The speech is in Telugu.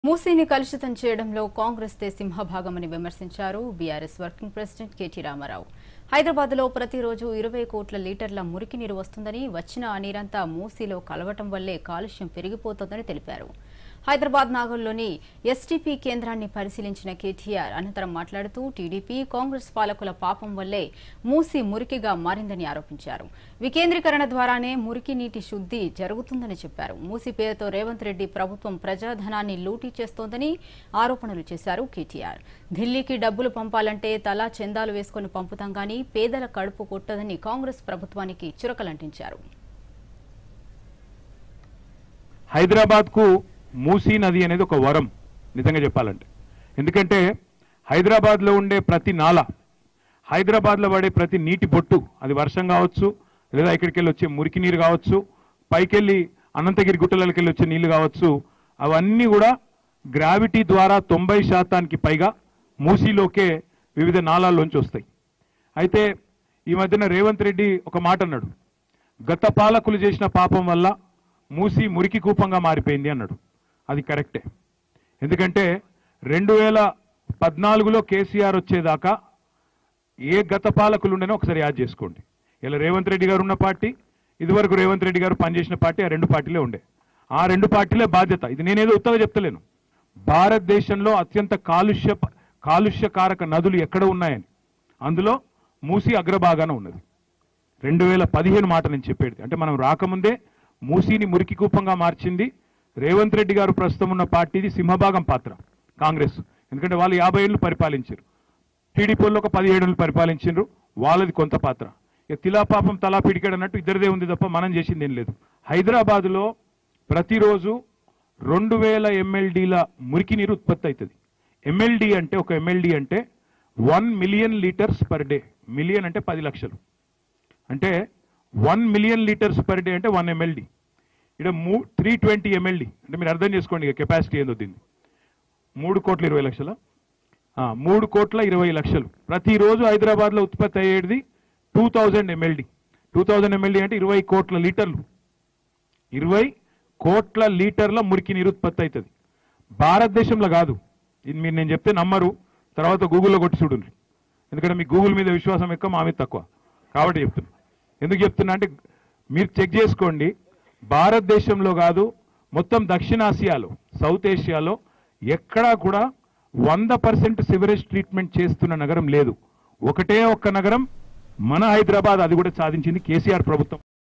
మూసీని కలుషితం చేయడంలో కాంగ్రెస్ దే సింహభాగమని విమర్శించారు బీఆర్ఎస్ వర్కింగ్ ప్రెసిడెంట్ కేటీ రామారావు హైదరాబాద్ లో ప్రతిరోజు ఇరవై కోట్ల లీటర్ల మురికి నీరు వస్తుందని వచ్చిన ఆ నీరంతా మూసీలో కలవటం వల్లే కాలుష్యం పెరిగిపోతోందని తెలిపారు హైదరాబాద్ నాగర్లోని ఎస్టీపీ కేంద్రాన్ని పరిశీలించిన కేటీఆర్ అనంతరం మాట్లాడుతూ టీడీపీ కాంగ్రెస్ పాలకుల పాపం వల్లే మూసి మురికిగా మారిందని ఆరోపించారు వికేంద్రీకరణ ద్వారానే మురికి నీటి శుద్ధి జరుగుతుందని చెప్పారు మూసి పేరుతో రేవంత్ రెడ్డి ప్రభుత్వం ప్రజాధనాన్ని లూటీ చేస్తోందని ఆరోపణలు చేశారు కేటీఆర్ ఢిల్లీకి డబ్బులు పంపాలంటే తలా చందాలు వేసుకుని పంపుతాం గానీ పేదల కడుపు కొట్టదని కాంగ్రెస్ ప్రభుత్వానికి చురకలంటించారు హైదరాబాద్కు మూసీ నది అనేది ఒక వరం నిజంగా చెప్పాలంటే ఎందుకంటే హైదరాబాద్లో ఉండే ప్రతి నాల హైదరాబాద్లో పడే ప్రతి నీటి బొట్టు అది వర్షం కావచ్చు లేదా ఇక్కడికి వెళ్ళి వచ్చే మురికి నీరు కావచ్చు పైకెళ్ళి అనంతగిరి గుట్టలకి వెళ్ళి వచ్చే నీళ్లు కావచ్చు అవన్నీ కూడా గ్రావిటీ ద్వారా తొంభై శాతానికి పైగా మూసీలోకే వివిధ నాళాల్లోంచి వస్తాయి అయితే ఈ మధ్యన రేవంత్ రెడ్డి ఒక మాట అన్నాడు గత పాలకులు చేసిన పాపం వల్ల మూసి మురికి కూపంగా మారిపోయింది అన్నాడు అది కరెక్టే ఎందుకంటే రెండు వేల పద్నాలుగులో కేసీఆర్ వచ్చేదాకా ఏ గత పాలకులు ఉండేనో ఒకసారి యాద్ చేసుకోండి ఇలా రేవంత్ రెడ్డి గారు ఉన్న పార్టీ ఇదివరకు రేవంత్ రెడ్డి గారు పనిచేసిన పార్టీ ఆ రెండు పార్టీలే ఉండే ఆ రెండు పార్టీలే బాధ్యత ఇది నేనేదో ఉత్తగా చెప్తలేను భారతదేశంలో అత్యంత కాలుష్య కాలుష్యకారక నదులు ఎక్కడ ఉన్నాయని అందులో మూసి అగ్రభాగాన ఉన్నది రెండు వేల పదిహేను మాట నేను చెప్పేది అంటే మనం రాకముందే మూసీని మురికి కూపంగా మార్చింది రేవంత్ రెడ్డి గారు ప్రస్తుతం ఉన్న పార్టీది సింహభాగం పాత్ర కాంగ్రెస్ ఎందుకంటే వాళ్ళు యాభై ఏళ్ళు పరిపాలించారు టీడీపీలో ఒక పదిహేడు ఏళ్ళు పరిపాలించారు వాళ్ళది కొంత పాత్ర ఇక తిలాపాపం తలా పిడికాడు అన్నట్టు ఇద్దరిదే ఉంది తప్ప మనం చేసింది ఏం లేదు హైదరాబాదులో ప్రతిరోజు రెండు వేల ఎంఎల్డీల మురికి నీరు ఉత్పత్తి అవుతుంది ఎంఎల్డి అంటే ఒక ఎంఎల్డి అంటే one million litres per day million అంటే పది లక్షలు అంటే one million litres per day అంటే వన్ ఎంఎల్డి ఇక్కడ మూ త్రీ ట్వంటీ ఎంఎల్డి అంటే మీరు అర్థం చేసుకోండి ఇక కెపాసిటీ ఏందో దీన్ని మూడు కోట్ల ఇరవై లక్షల ఆ, మూడు కోట్ల ఇరవై లక్షలు ప్రతిరోజు హైదరాబాద్లో ఉత్పత్తి అయ్యేది two thousand MLD two thousand MLD అంటే ఇరవై కోట్ల లీటర్లు ఇరవై కోట్ల లీటర్ల మురికి నీరు ఉత్పత్తి అవుతుంది భారతదేశంలో కాదు ఇది మీరు నేను చెప్తే నమ్మరు తర్వాత గూగుల్లో కొట్టి చూడండి ఎందుకంటే మీ గూగుల్ మీద విశ్వాసం ఎక్కువ మా మీద తక్కువ కాబట్టి చెప్తున్నా ఎందుకు చెప్తున్నా అంటే మీరు చెక్ చేసుకోండి భారతదేశంలో కాదు మొత్తం దక్షిణాసియాలో సౌత్ ఏషియాలో ఎక్కడా కూడా వంద పర్సెంట్ సివరేజ్ ట్రీట్మెంట్ చేస్తున్న నగరం లేదు ఒకటే ఒక్క నగరం మన హైదరాబాద్ అది కూడా సాధించింది కేసీఆర్ ప్రభుత్వం